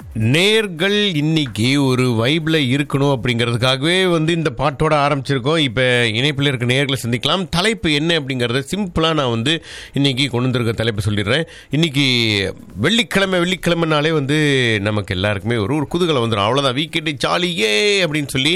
நேர்கள் இன்னைக்கு ஒரு வைப்ல இருக்கணும் அப்படிங்கிறதுக்காகவே வந்து இந்த பாட்டோட ஆரம்பிச்சிருக்கோம் இப்போ இணைப்பில் இருக்க நேர்களை சந்திக்கலாம் தலைப்பு என்ன அப்படிங்கிறத சிம்பிளாக நான் வந்து இன்னைக்கு கொண்டு வந்திருக்க தலைப்பு சொல்லிடுறேன் இன்னைக்கு வெள்ளிக்கிழமை வெள்ளிக்கிழமைனாலே வந்து நமக்கு எல்லாருக்குமே ஒரு ஒரு குதூகலம் வந்துடும் அவ்வளோதான் வீக்கெண்டு ஜாலி ஏ அப்படின்னு சொல்லி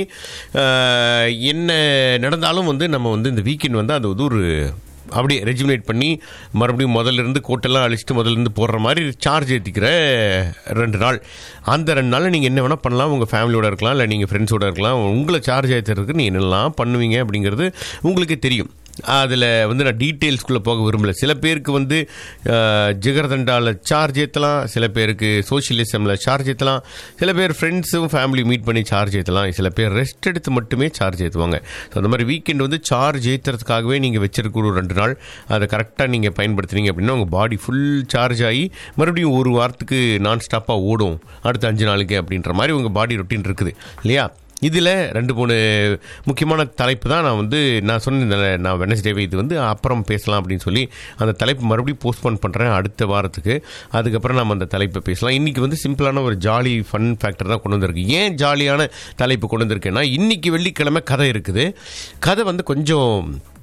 ஆஹ், என்ன நடந்தாலும் வந்து நம்ம வந்து இந்த வீக்கெண்ட் வந்து அது வந்து ஒரு அப்படியே ரெஜிமினேட் பண்ணி மறுபடியும் முதல்ல இருந்து கோட்டெல்லாம் அழிச்சிட்டு முதல்ல இருந்து போடுற மாதிரி சார்ஜ் ஏற்றிக்கிற ரெண்டு நாள் அந்த ரெண்டு நாளில் நீங்கள் என்ன வேணால் பண்ணலாம் உங்கள் ஃபேமிலியோட இருக்கலாம் இல்லை நீங்கள் ஃப்ரெண்ட்ஸோட இருக்கலாம் உங்களை சார்ஜ் ஏற்றுறதுக்கு நீங்கள் என்னெல்லாம் பண்ணுவீங்க அப்படிங்கிறது உங்களுக்கே தெரியும் அதில் வந்து நான் டீட்டெயில்ஸ்குள்ளே போக விரும்பல சில பேருக்கு வந்து அஹ், ஜிகர்தண்டாவில் சார்ஜ் ஏற்றலாம் சில பேருக்கு சோஷியலிசமில் சார்ஜ் ஏற்றலாம் சில பேர் ஃப்ரெண்ட்ஸும் ஃபேமிலி மீட் பண்ணி சார்ஜ் ஏற்றலாம் சில பேர் ரெஸ்ட் எடுத்து மட்டுமே சார்ஜ் ஏற்றுவாங்க ஸோ அந்த மாதிரி வீக்கெண்ட் வந்து சார்ஜ் ஏற்றுறதுக்காகவே நீங்கள் வச்சிருக்கிற ஒரு ரெண்டு நாள் அதை கரெக்டாக நீங்கள் பயன்படுத்துனீங்க அப்படின்னா உங்கள் பாடி ஃபுல் சார்ஜ் ஆகி மறுபடியும் ஒரு வாரத்துக்கு நான் ஸ்டாப்பாக ஓடும் அடுத்த அஞ்சு நாளுக்கு அப்படின்ற மாதிரி உங்கள் பாடி ரொட்டீன் இருக்குது இல்லையா இதில் ரெண்டு மூணு முக்கியமான தலைப்பு தான் நான் வந்து நான் சொன்னேன் நான் வெனஸ்டேவே இது வந்து அப்புறம் பேசலாம் அப்படின்னு சொல்லி அந்த தலைப்பு மறுபடியும் போஸ்ட்போன் பண்ணுறேன் அடுத்த வாரத்துக்கு அதுக்கப்புறம் நம்ம அந்த தலைப்பை பேசலாம் இன்றைக்கி வந்து சிம்பிளான ஒரு ஜாலி ஃபன் ஃபேக்டர் தான் கொண்டு வந்திருக்கு ஏன் ஜாலியான தலைப்பு கொண்டு வந்திருக்கேன்னா இன்றைக்கி வெள்ளிக்கிழமை கதை இருக்குது கதை வந்து கொஞ்சம்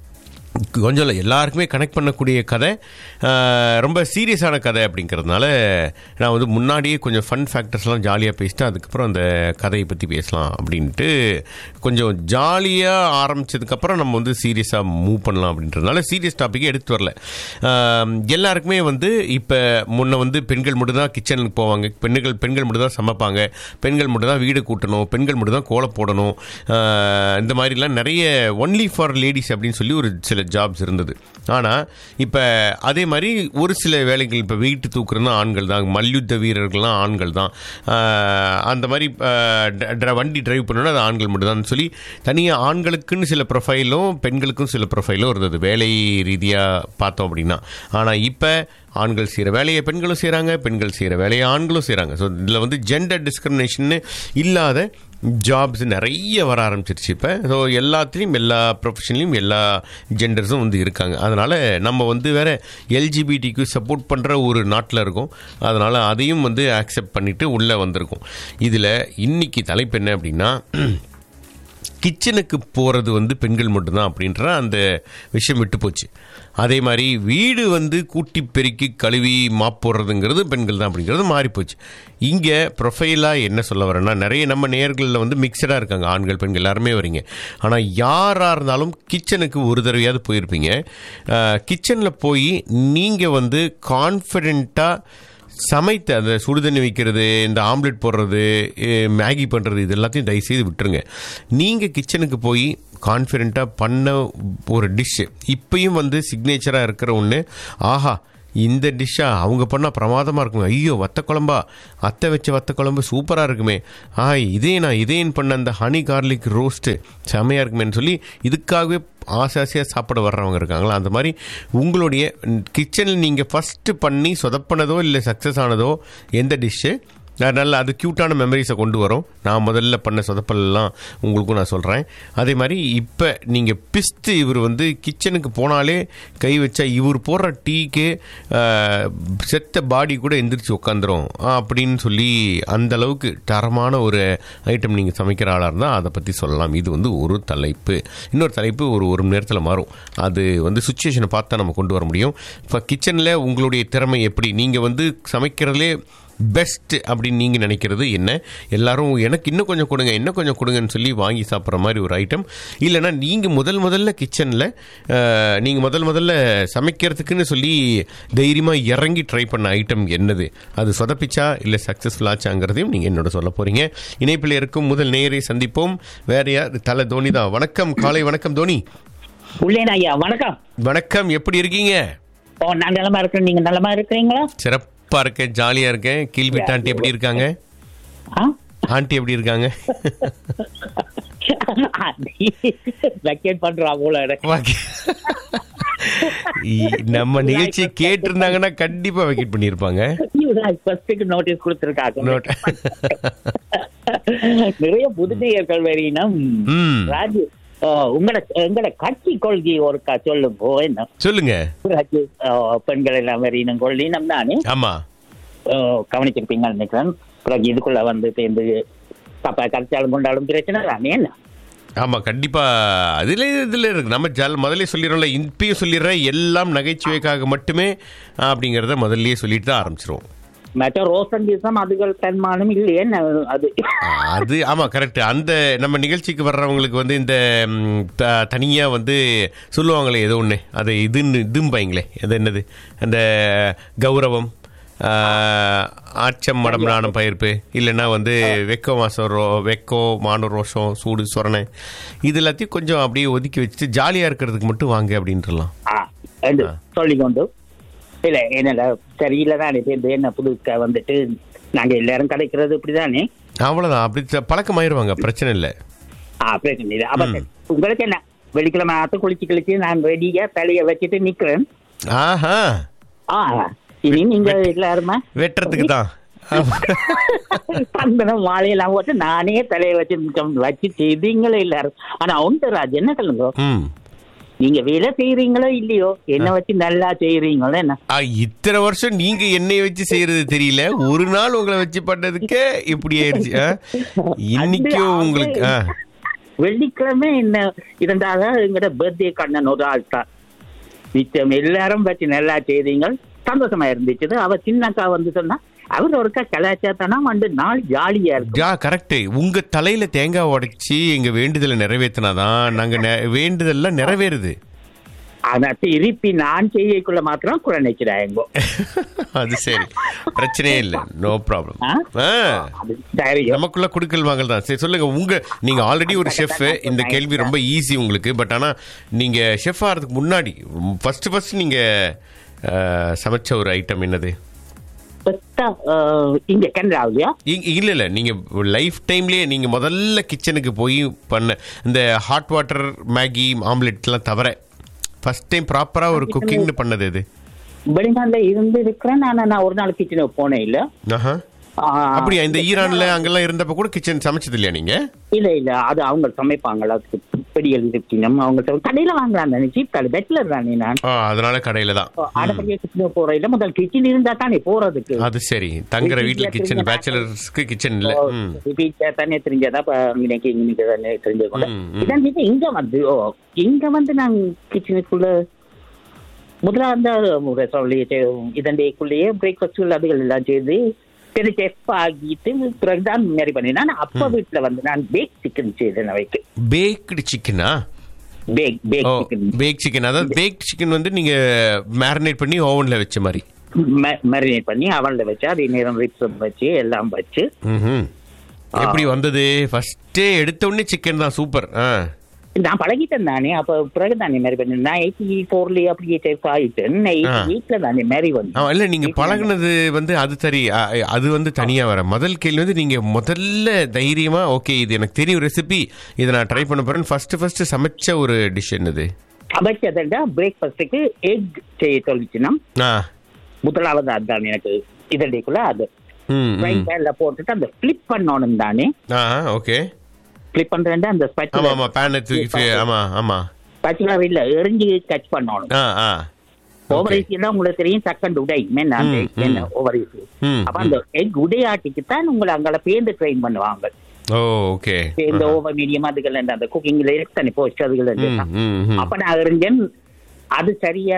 கொஞ்சம் இல்லை எல்லாருக்குமே கனெக்ட் பண்ணக்கூடிய கதை ஆஹ், ரொம்ப சீரியஸான கதை அப்படிங்கிறதுனால நான் வந்து முன்னாடியே கொஞ்சம் ஃபன் ஃபேக்டர்ஸ்லாம் ஜாலியாக பேசிட்டு அதுக்கப்புறம் அந்த கதையை பற்றி பேசலாம் அப்படின்ட்டு கொஞ்சம் ஜாலியாக ஆரம்பிச்சதுக்கப்புறம் நம்ம வந்து சீரியஸாக மூவ் பண்ணலாம் அப்படின்றதுனால சீரியஸ் டாப்பிக்கே எடுத்து வரல ஆஹ், எல்லாருக்குமே வந்து இப்போ முன்ன வந்து பெண்கள் மட்டும் தான் கிச்சனுக்கு போவாங்க பெண்கள் பெண்கள் மட்டும் தான் சமைப்பாங்க பெண்கள் மட்டும் தான் வீடு கூட்டணும் பெண்கள் மட்டும் தான் கோலம் போடணும் ஆஹ், இந்த மாதிரிலாம் நிறைய ஒன்லி ஃபார் லேடிஸ் அப்படின்னு சொல்லி ஒரு சில ஜாப்ஸ் இருந்தது ஆனால் இப்போ அதே மாதிரி ஒரு சில வேலைகள் இப்போ வெயிட் தூக்குறதுனா ஆண்கள் தான் மல்யுத்த வீரர்கள்லாம் ஆண்கள் தான் ஆஹ், அந்த மாதிரி ஆஹ், ட- ட- வண்டி டிரைவ் பண்ணணும்னா அது ஆண்கள் மட்டும்தான் சொல்லி தனியாக ஆண்களுக்குன்னு சில ப்ரொஃபைலும் பெண்களுக்கும் சில ப்ரொஃபைலும் இருந்தது வேலை ரீதியாக பார்த்தோம் அப்படின்னா ஆனால் இப்போ ஆண்கள் செய்கிற வேலையை பெண்களும் செய்கிறாங்க பெண்கள் செய்கிற வேலையை ஆண்களும் செய்கிறாங்க ஸோ இதில் வந்து ஜெண்டர் டிஸ்கிரிமினேஷன் இல்லாத ஜாப்ஸ் நிறைய வர ஆரம்பிச்சிருச்சு இப்போ ஸோ எல்லாத்துலேயும் எல்லா ப்ரொஃபஷன்லையும் எல்லா ஜெண்டர்ஸும் வந்து இருக்காங்க அதனால் நம்ம வந்து வேற எல்ஜிபிடிக்கு சப்போர்ட் பண்ணுற ஒரு நாட்டில் இருக்கோம் அதனால் அதையும் வந்து அக்செப்ட் பண்ணிட்டு உள்ளே வந்திருக்கோம் இதில் இன்னைக்கு தலைப்பு என்ன அப்படின்னா கிச்சனுக்கு போகிறது வந்து பெண்கள் மட்டும்தான் அப்படின்ற அந்த விஷயம் விட்டு போச்சு அதே மாதிரி வீடு வந்து கூட்டி பெருக்கி கழுவி மாப் போடுறதுங்கிறது பெண்கள் தான் அப்படிங்கிறது மாறி போச்சு இங்கே ப்ரொஃபைலாக என்ன சொல்ல வரேன்னா நிறைய நம்ம நேர்களில் வந்து மிக்சடாக இருக்காங்க ஆண்கள் பெண்கள் எல்லாருமே வரீங்க ஆனால் யாராக இருந்தாலும் கிச்சனுக்கு ஒரு தடவையாவது போயிருப்பீங்க கிச்சனில் போய் நீங்கள் வந்து கான்ஃபிடெண்ட்டாக சமைத்த அந்த சுடுதண்ணி வைக்கிறது இந்த ஆம்லெட் போடுறது எ, மேகி பண்ணுறது இது எல்லாத்தையும் தயவுசெய்து விட்டுருங்க நீங்கள் கிச்சனுக்கு போய் கான்ஃபிடெண்ட்டாக பண்ண ஒரு டிஷ்ஷு இப்பயும் வந்து சிக்னேச்சராக இருக்கிற ஒன்று ஆஹா இந்த டிஷ்ஷா அவங்க பண்ணால் பிரமாதமாக இருக்குங்க ஐயோ வத்த குழம்பா அத்தை வச்ச வத்த குழம்பு சூப்பராக இருக்குமே ஆ இதே நான் இதேன் பண்ண அந்த ஹனி கார்லிக் ரோஸ்ட்டு செமையாக இருக்குமேன்னு சொல்லி இதுக்காகவே ஆசை ஆசையாக சாப்பிட வர்றவங்க இருக்காங்களா அந்த மாதிரி உங்களுடைய கிச்சனில் நீங்கள் ஃபஸ்ட்டு பண்ணி சொதப்பினதோ இல்லை சக்ஸஸ் ஆனதோ எந்த டிஷ்ஷு நல்ல அது க்யூட்டான மெமரிஸை கொண்டு வரும் நான் முதல்ல பண்ண சொதப்பல்லாம் உங்களுக்கும் நான் சொல்கிறேன் அதே மாதிரி இப்போ நீங்கள் பிஸ்து இவர் வந்து கிச்சனுக்கு போனாலே கை வச்சா இவர் போடுற டீக்கு ஆஹ், செத்த பாடி கூட எந்திரிச்சு உட்காந்துரும் அப்படின்னு சொல்லி அந்த அளவுக்கு தரமான ஒரு ஐட்டம் நீங்கள் சமைக்கிற ஆளாக இருந்தால் அதை பற்றி சொல்லலாம் இது வந்து ஒரு தலைப்பு இன்னொரு தலைப்பு ஒரு ஒரு மணி நேரத்தில் மாறும் அது வந்து சுச்சுவேஷனை பார்த்து தான் நம்ம கொண்டு வர முடியும் இப்போ கிச்சனில் உங்களுடைய திறமை எப்படி நீங்கள் வந்து சமைக்கிறதுலே பெஸ்ட் அப்படின்னு நீங்கள் நினைக்கிறது என்ன எல்லாரும் எனக்கு இன்னும் கொஞ்சம் கொடுங்க இன்னும் கொஞ்சம் கொடுங்கன்னு சொல்லி வாங்கி சாப்பிட்ற மாதிரி ஒரு ஐட்டம் இல்லைன்னா நீங்கள் முதல் முதல்ல கிச்சனில் நீங்கள் முதல் முதல்ல சமைக்கிறதுக்குன்னு சொல்லி தைரியமாக இறங்கி ட்ரை பண்ண ஐட்டம் என்னது அது சொதப்பிச்சா இல்லை சக்ஸஸ்ஃபுல் ஆச்சாங்கிறதையும் நீங்கள் என்னோட சொல்ல போகிறீங்க இணைப்பில் இருக்கும் முதல் நேரை சந்திப்போம் வேற யார் தலை தோனி தான் வணக்கம் காலை வணக்கம் தோனி உள்ளேன் ஐயா வணக்கம் வணக்கம் எப்படி இருக்கீங்க ஓ நான் நலமா இருக்கிறேன் நீங்க நலமா இருக்கிறீங்களா சிறப்பாக இருக்கேன் ஜாலியாக இருக்கேன் கீழ்விட்டு ஆண்டி எப்படி இருக்காங்க ஆ? ஆண்டி எப்படி இருக்காங்க வெக்கேட் பண்றா போல எனக்கு. வாக்கி- இ- நம்ம நிகழ்ச்சி கேட்டிருந்தாங்கன்னா கண்டிப்பா வெக்கெட் பண்ணியிருப்பாங்க இவங்க ஃபர்ஸ்ட்டுக்கு நோட்டீஸ் கொடுத்துருக்காங்க Note. நிறைய புதுநேயர்கள் வரையினம் ம் ராஜு ஓ, உங்களோட எங்களோட கட்சி கொள்கை ஒருக்கா சொல்லுங்க என்ன சொல்லுங்க ராஜு ஓ, பெண்கள் எல்லாம் வரையினம் கொள்ளினம் தானே ஆமா ஓ, கவனிச்சிருப்பீங்கன்னு நினைக்கிறேன் பிறகு இதுக்குள்ள வந்து சேர்ந்து தப்பா கரைச்சாலும் கொண்டாலும் பிரச்சனை தானே என்ன ஆமா கண்டிப்பா அதுல இதுல இருக்கு நம்ம ஜல் முதல்ல சொல்லிடுறோம்ல இப்பயும் சொல்லிடுறேன் எல்லாம் நகைச்சுவைக்காக மட்டுமே அப்படிங்கறத முதல்லயே சொல்லிட்டு தான் ஆரம்பிச்சிருவோம் மற்ற ரோசன் கீசம் அதுகள் தன்மானம் இல்லையே என்ன அது அது ஆமா கரெக்ட் அந்த நம்ம நிகழ்ச்சிக்கு வர்றவங்களுக்கு வந்து இந்த ம், த- தனியா வந்து சொல்லுவாங்களே ஏதோ ஒன்று அது இதுன்னு இதும்பாங்களே அது என்னது அந்த கௌரவம் ஆஹ், ஆச்சம் மடம் நாணம் பயிர்ப்பு இல்லைன்னா வந்து வெக்கோ மாசம் ரோ வெக்கோ மானு ரோஷம் சூடு சொரணை இது எல்லாத்தையும் கொஞ்சம் அப்படியே ஒதுக்கி வச்சுட்டு ஜாலியாக இருக்கிறதுக்கு மட்டும் வாங்க அப்படின்றலாம் ஆ, என்று சொல்லிக்கொண்டு இல்ல என்னடா சரியில்லை தானே சேர்ந்து என்ன புதுக்க வந்துட்டு நாங்க எல்லாரும் கிடைக்கிறது இப்படிதானே அவ்வளோதான் அப்படி த- பழக்கமாயிருவாங்க பிரச்சனை இல்லை ஆ பிரச்சனை இல்லை அப்ப சரி. உங்களுக்கு என்ன வெள்ளிக்கிழமை ஆத்து குளிச்சு குளிச்சு நான் ரெடியா தலைய வச்சுட்டு நிக்கிறேன் ஆஹா ஆ இனி நீங்க எல்லாருமா வெட்டுறதுக்கு தான் சந்தனம் மாலையெல்லாம் போட்டு நானே தலையை வச்சு நிக்க- வச்சு செய்தீங்களோ எல்லாரும் ஆனா ஒன்று ராஜ் என்ன சொல்லுங்க ம் நீங்க வேலை செய்யறீங்களோ இல்லையோ என்ன வச்சு நல்லா செய்யறீங்களோ என்ன ஆ, இத்தனை வருஷம் நீங்க என்னைய வச்சு செய்யறது தெரியல ஒரு நாள் உங்களை வச்சு பண்ணதுக்கே இப்படி ஆயிருச்சு ஆ? இன்னைக்கும் அது- உங்களுக்கு ஆ. வெள்ளிக்கிழமை என்ன இருந்தாக எங்கட பர்த்டே கண்ணன் ஒரு ஆள் தான் மிச்சம் எல்லாரும் வச்சு நல்லா செய்தீங்க சந்தோஷமா இருந்துச்சு அவ சின்னக்கா வந்து சொன்னா அவர் ஒருக்கா கலாச்சாரத்தானா வந்து நாள் ஜாலியா இருக்கும் ஜா கரெக்ட் உங்க தலையில தேங்காய் உடைச்சி எங்க வேண்டுதலை நிறைவேத்தினாதான் நாங்க நெ- வேண்டுதல்லாம் நிறைவேறுது ஆனா திருப்பி நான் செய்யக்குள்ள மாத்திரம் குழந்தைக்கிறாங்க அது சரி பிரச்சனையே இல்லை நோ ப்ராப்ளம் ஆ? அது சரி நமக்குள்ள குடுக்கல் வாங்கல் தான் சரி சொல்லுங்க உங்க நீங்க ஆல்ரெடி ஒரு ஷெஃப் இந்த கேள்வி ரொம்ப ஈஸி உங்களுக்கு பட் ஆனா நீங்க ஷெஃப் ஆகிறதுக்கு முன்னாடி ஃபர்ஸ்ட் ஃபர்ஸ்ட் நீங்க ஆ, சமைச்ச ஒரு ஐட்டம் என்னது பெத்தா, அஹ், இங்க கனடாவியா இ- இல்ல இல்ல நீங்க லைஃப் டைம்லயே நீங்க முதல்ல கிச்சனுக்கு போய் பண்ண இந்த ஹாட் வாட்டர் மேகி ஆம்லெட்லாம் தவிர ஃபர்ஸ்ட் டைம் ப்ராப்பரா ஒரு குக்கிங்னு பண்ணது இது வெளிநாட்டுல இருந்து இருக்கிறேன் ஆனா நான் ஒரு நாள் கிச்சனுக்கு போனேன் இல்ல ஆஹா ஆஹ், அப்படியா இந்த ஈரான்ல அங்கெல்லாம் இருந்தப்ப கூட கிச்சன் சமைச்சது இல்லையா நீங்க இல்ல இல்ல அது அவங்க சமைப்பாங்களா அதுக்கு பெரிய கிச்சனம் அவங்க சமை- கடையில வாங்கலாம் தானே சீப் கடை பேச்சுலர் தானே நான் ஆ, அதனால கடையில தான் அடப்படியா கிச்சனுக்கு போற இல்ல முதல் கிச்சன் இருந்தா தானே போறதுக்கு அது சரி தங்குற வீட்ல கிச்சன் பேச்சுலர்ஸ்க்கு கிச்சன் இல்ல ம் வீட்டுல தானே தெரிஞ்சதா இப்ப இன்னைக்கு இன்னைக்கு தானே தெரிஞ்சது ம், ம். இதான் இது இங்க வந்து ஓ இங்க வந்து நான் கிச்சனுக்குள்ள முதல்ல அந்த ரெஸ்டாரண்ட்லயே இதண்டேக்குள்ளேயே பிரேக்ஃபாஸ்ட் அதுகள் எல்லாம் செய்து சரி செஃப் ஆகிட்டு பிறகுதான் மேரி பண்ணினேன் ஆனா அப்பா வீட்டுல வந்து நான் பேக் சிக்கன் செய்தேன் அவைக்கு பேக்டு சிக்கனா bake bake oh chicken bake chicken அதாவது பேக் சிக்கன் வந்து நீங்க மேரினேட் பண்ணி ஓவன்ல வச்ச மாதிரி மேரினேட் பண்ணி அவன்ல வச்சு அதே நேரம் ரிப்ஸ் வச்சு எல்லாம் வச்சு ம்ஹும். எப்படி வந்தது ஃபர்ஸ்டே எடுத்த உடனே சிக்கன் தான் சூப்பர் ஆ நான் பழகிட்டேன் தானே அப்ப பிறகு தானே மேரி பண்ணேன் நான் எயிட்டி ஃபோர்லயே அப்படியே செஃப் ஆயிட்டேன் எயிட்டி எயிட்ல தானே மேரி வந்து ஆ, இல்ல நீங்க பழகுனது வந்து அது சரி அ, அது வந்து தனியா வர முதல் கேள்வி வந்து நீங்க முதல்ல தைரியமா ஓகே இது எனக்கு தெரியும் ரெசிபி இதை நான் ட்ரை பண்ண போறேன் ஃபர்ஸ்ட் ஃபர்ஸ்ட் சமைச்ச ஒரு டிஷ் என்னது சமைச்சதுண்டா பிரேக்ஃபாஸ்ட்டுக்கு எக் செய்ய சொல்லிச்சுன்னா ஆ முதலாவது அதுதான் எனக்கு இதண்டிக்குள்ள அது ம் ஃப்ரை ம். பேன்ல போட்டுட்டு அந்த ஃபிளிப் பண்ணணும் தானே ஆ ஓகே ஃபிளிப் பண்றேன் அந்த ஆமா ஸ்பெஷல் ஆமா பேன் தூக்கி ஆமா ஆமா ஸ்பெஷலாக இல்ல எரிஞ்சு கட் பண்ணணும் ஆ ஆ ஓவர் ஈஸி எல்லாம் உங்களுக்கு தெரியும் சக்கண்ட் உடை மென் அந்த ம், ம். என்ன ஓவர் ஈஸி ம் அப்ப அந்த எக் உடையாட்டிக்கு தான் உங்களை அங்கே பேருந்து ட்ரெயின் பண்ணுவாங்க ஓ ஓகே இந்த ஓவர் மீடியம் அதுகள் அந்த குக்கிங்ல இருக்கு தானே போஸ்ட் அதுகள் ம் ம் ம். அப்ப நான் எறிஞ்சேன் அது சரியா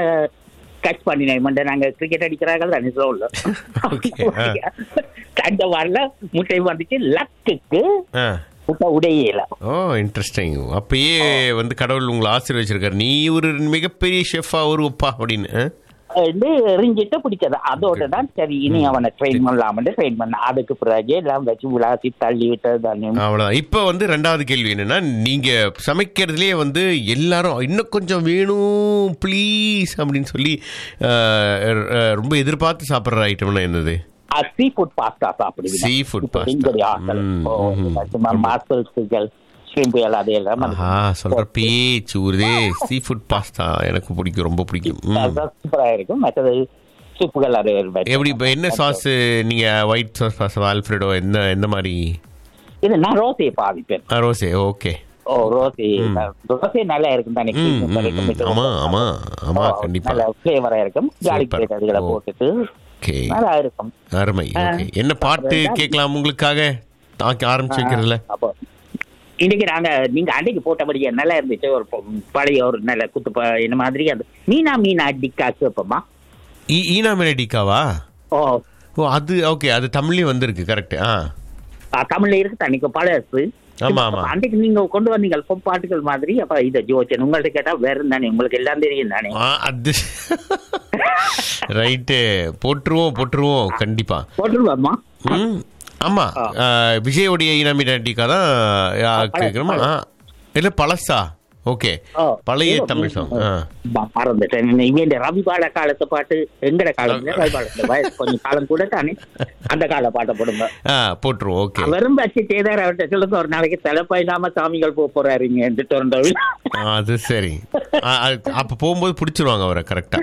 கட் பண்ணினேன் மண்ட நாங்க கிரிக்கெட் அடிக்கிறார்கள் தானே சொல்ல Okay, ஆ. அந்த வரல முட்டை வந்துச்சு லக்குக்கு ஆ முட்டை உடையல ஓ இன்ட்ரெஸ்டிங் அப்பயே வந்து கடவுள் உங்களை ஆசீர்வச்சிருக்காரு நீ ஒரு மிகப்பெரிய ஷெஃபா ஒரு ஒப்பா அப்படின்னு ஆ? வந்து எரிஞ்சிட்டு பிடிச்சது அதோட தான் சரி இனி அவனை ட்ரெயின் பண்ணலாம்னு ட்ரெயின் பண்ண அதுக்கு பிறகு எல்லாம் வச்சு விளாசி தள்ளி விட்டது தானே அவ்வளவுதான் இப்போ வந்து ரெண்டாவது கேள்வி என்னன்னா நீங்க சமைக்கிறதுலயே வந்து எல்லாரும் இன்னும் கொஞ்சம் வேணும் ப்ளீஸ் அப்படின்னு சொல்லி அஹ், அஹ், ரொம்ப எதிர்பார்த்து சாப்பிட்ற ஐட்டம்னா என்னது சீ ஃபுட் பாஸ்தா சாப்பிடுவீங்க Seafood இப்ப pasta. இங்கடி ஆட்கள். ம், ஓ, ம், சும்மா மாஸ்டர்ஸ்கள் ஷ்ரிம்ப் எல்லாம் அது எல்லாம் ஆஹா சொல்ற பேச்சு ஊருதே சீ ஃபுட் பாஸ்தா எனக்கு பிடிக்கும் ரொம்ப பிடிக்கும் ம். சூப்பரா இருக்கும் மற்றது சூப்புகள் அது எப்படி இப்போ என்ன சாஸ் நீங்க ஒயிட் சாஸ் பாஸ்தா ஆல்ஃப்ரெடோ எந்த எந்த மாதிரி இது நான் ரோசையை பாவிப்பேன் ஆ, ரோஸே ஓகே ஓ ரோசி ரோசே நல்லா இருக்கும் தானே ம், ம், ம். ஆமா ஆமா ஆமா கண்டிப்பா நல்ல ஃபிளேவரா இருக்கும் கார்லிக் Super. பிளேட் அதுகளை ஓ. போட்டுட்டு ஓகே நல்லா இருக்கும் அருமை ஓகே என்ன பாட்டு கேட்கலாம் உங்களுக்காக தாக்கி ஆரம்பிச்சு வைக்கிறதுல அப்போ இன்னைக்கு நாங்க நீங்க அன்னைக்கு போட்டபடியே நல்லா இருந்துச்சு ஒரு பொ- பழைய ஒரு நல்ல குத்து ப- என்ன மாதிரி அது மீனா மீனா டிக்கா கேப்பமா ஈ- ஈனா மெலடிக்காவா ஓ ஓ அது ஓகே அது தமிழ்லயும் வந்திருக்கு கரெக்ட் ஆ ஆ, தமிழ்ல இருக்கு அன்னைக்கு பழசு ஆமா, ஆமா. அன்னைக்கு நீங்க கொண்டு வந்தீங்க பொப் பாட்டுகள் மாதிரி அப்ப இத ஜோச்சன் உங்கள்ட்ட கேட்டா வேற தானே உங்களுக்கு எல்லாம் தெரியும் தானே ஆ, அது ரைட்டு போட்டுருவோம் போட்டுருவோம் கண்டிப்பா போட்டுருவாமா ம் ஆமா ஆ, விஜயோடைய ஈனா மெலடிக்கா தான் ஆ, கேட்குறோமா ஆ, இல்ல பழசா ஓகே ஓ. பழைய ஏதோ, தமிழ் சாங் ஆ ம- மறந்துட்டேன் இவன் ரவி பாட காலத்து பாட்டு எங்கட காலம் இல்ல, ரவி பாட வயசு கொஞ்சம் காலம் கூட தானே அந்த கால பாட்டை போடுங்க ஆ போட்டுருவோம் ஓகே அவரும் பச்சு செய்தார் அவர்கிட்ட சொல்லுங்க ஒரு நாளைக்கு தலைப்பாயில்லாம சாமிகள் போக போறாருங்க என்று திறந்தவில் அது சரி ஆ, அது- அப்ப போகும்போது பிடிச்சிருவாங்க அவரை கரெக்டா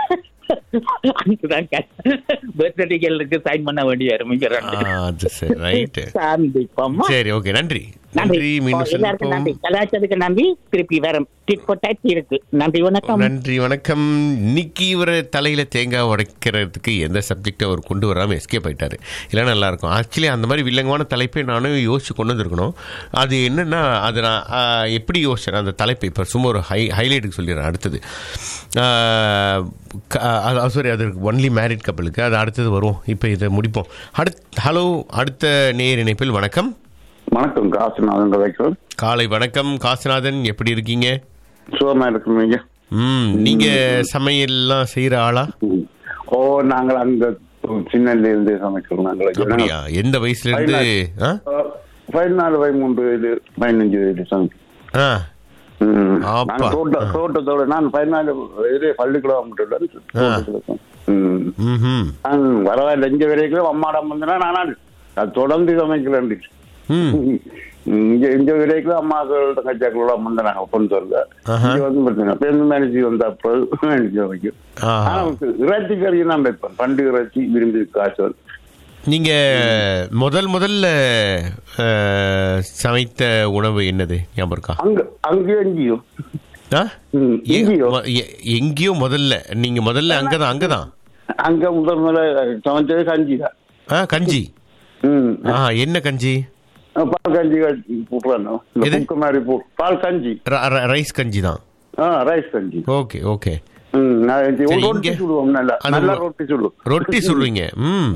பர்த்டேகளுக்கு சைன் பண்ண வேண்டிய ஆரம்பிக்கிறாங்க அது சரி ரைட்டு சாந்திப்போமா சரி ஓகே நன்றி நன்றி நன்றி மீண்டும் எல்லாருக்கும் நன்றி சந்திப்போம் கலாச்சாரத்துக்கு நன்றி திருப்பி வரும் டிட் for tat இருக்கு நன்றி வணக்கம் நன்றி வணக்கம் இன்னைக்கு இவர் தலையில தேங்காய் உடைக்கிறதுக்கு எந்த சப்ஜெக்ட் அவர் கொண்டு வராம எஸ்கேப் ஆயிட்டாரு இல்லை நல்லா இருக்கும் ஆக்சுவலி அந்த மாதிரி வில்லங்கமான தலைப்பை நானும் யோசிச்சு கொண்டு வந்திருக்கணும் அது என்னன்னா அது நான் ஆ, எப்படி யோசிச்சேன் அந்த தலைப்பு இப்போ சும்மா ஒரு ஹை ஹைலைட்டுக்கு சொல்லிடுறேன் அடுத்தது சாரி அது ஒன்லி மேரிட் கப்பலுக்கு அது அடுத்தது வரும் இப்போ இதை முடிப்போம் அடுத் ஹலோ அடுத்த நேர் இணைப்பில் வணக்கம் வணக்கம் காசுநாதன் கதைக்கிறோம் காலை வணக்கம் காசிநாதன் எப்படி இருக்கீங்க சுகமா இருக்குங்க ம் நீங்க சமையல்லாம் செய்யற ஆளா ஓ நாங்கள் அந்த சின்னல இருந்து சமைக்கிறோம் அப்படியா நாங்கள் எந்த வயசுல இருந்து ஆ? பதினாலு பதிமூன்று வயது பதினஞ்சு வயது சமைக்கிறோம் ஆ ம். அப்பா. நாங்க தோட்ட தோட்டத்தோட நான் பதினாலு வயது பள்ளிக்கூடம் மட்டும் ம் ம்ஹும். நான் பரவாயில்ல இங்க வரைக்கும் அம்மாடம் வந்தனா நான் அது தொடர்ந்து சமைக்கிறேன் ம் இங்க இந்த வரைக்கும் அம்மாக்கள் கச்சாக்களோட வந்தாங்க கொண்டு வருங்க ஆஹா. இங்க வந்து பார்த்தீங்கன்னா பெண் மேனேஜ் வந்த அப்புறம் மேனேஜ் வைக்கும் ஆஹா. ஆனா இறைச்சி கறி நான் வைப்பேன் பண்டு இறைச்சி விரும்பி காய்ச்சல் வந்து நீங்க முதல் முதல்ல ஆ, சமைத்த உணவு என்னது ஞாபகம் இருக்கா அங்க அங்கேயும் எங்கேயும் ஆ? ம், எ- எங்கேயோ மொ- எ- எங்கேயோ முதல்ல நீங்க முதல்ல அங்கதான் அங்கதான் அங்க முதல் முதல்ல சமைச்சது கஞ்சி தான் ஆ கஞ்சி ம் ஆ என்ன கஞ்சி பால் கஞ்சி போட்டுறாங்க இந்த எது? புக்கு மாதிரி போ பால் கஞ்சி ர- ர- ரைஸ் கஞ்சி தான் ஆ ரைஸ் கஞ்சி ஓகே ஓகே ம் நான் இது சரி, ரொட்டி இங்க? சுடுவோம் நல்லா அது நல்லா ரொ- ரொட்டி சுடுவோம் ரொட்டி சொல்றீங்க ம்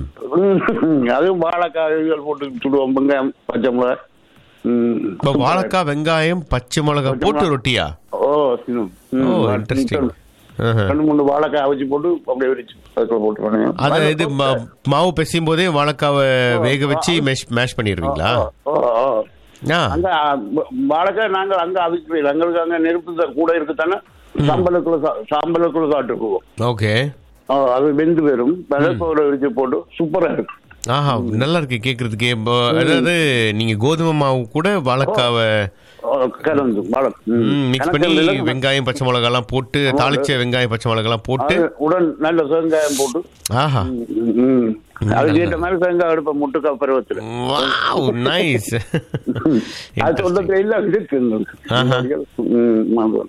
ம், அதுவும் வாழைக்காய்கள் போட்டு சுடுவோம் வெங்காயம் பச்சை மிளகாய் ம். இப்போ வாழைக்காய் வெங்காயம் பச்சை மிளகாய் பச்சை போட்டு மிளகா. ரொட்டியா ஓ சின்னம். ம், ஓ அது இன்ட்ரெஸ்டிங் சின்னம். ரெண்டு மூணு வாழைக்காய் அவிச்சு போட்டு அப்படியே விரிச்சு அதுக்குள்ள போட்டுருவானுங்க அது இது மா- மாவு பிசையும் போதே வாழைக்காவை வேக வச்சு மேஷ் மேஷ் பண்ணிடுவீங்களா ஓ, ஓ. ஆ அங்க ஆ, வ- வாழைக்காய் நாங்கள் அங்க அவிக்கிறோம் எங்களுக்கு அங்க நெருப்பு தான் கூட இருக்குத்தானே சாம்பலுக்குள்ள சா- சாம்பலுக்குள்ள சாப்பிட்டுக்குவோம் ஓகே ஓ, அது வெந்து வரும் வெள்ளப்போட விரிச்சு போட்டு சூப்பரா இருக்கும் ஆஹா நல்லா இருக்கு கேக்குறதுக்கே இப்போ, அதாவது நீங்க கோதுமை மாவு கூட வாழைக்காவை ஓ, கலந்து வாழை ம். மிக்ஸ் பண்ணி கணக்கு இல்லை. வெங்காயம் பச்சை மிளகாலாம் போட்டு தாளிச்ச வெங்காயம் பச்சை மிளகாலாம் போட்டு அது உடன் நல்ல தேங்காயம் போட்டு ஆஹா ம், ம். அதுக்கு ஏற்ற மாதிரி தேங்காய் எடுப்பேன் முட்டுக்கா பருவத்தில் வாவ் நைஸ் அது சொல்றது எல்லாம் இருக்கு எங்களுக்கு. ஆஹா. ம், ஆமா.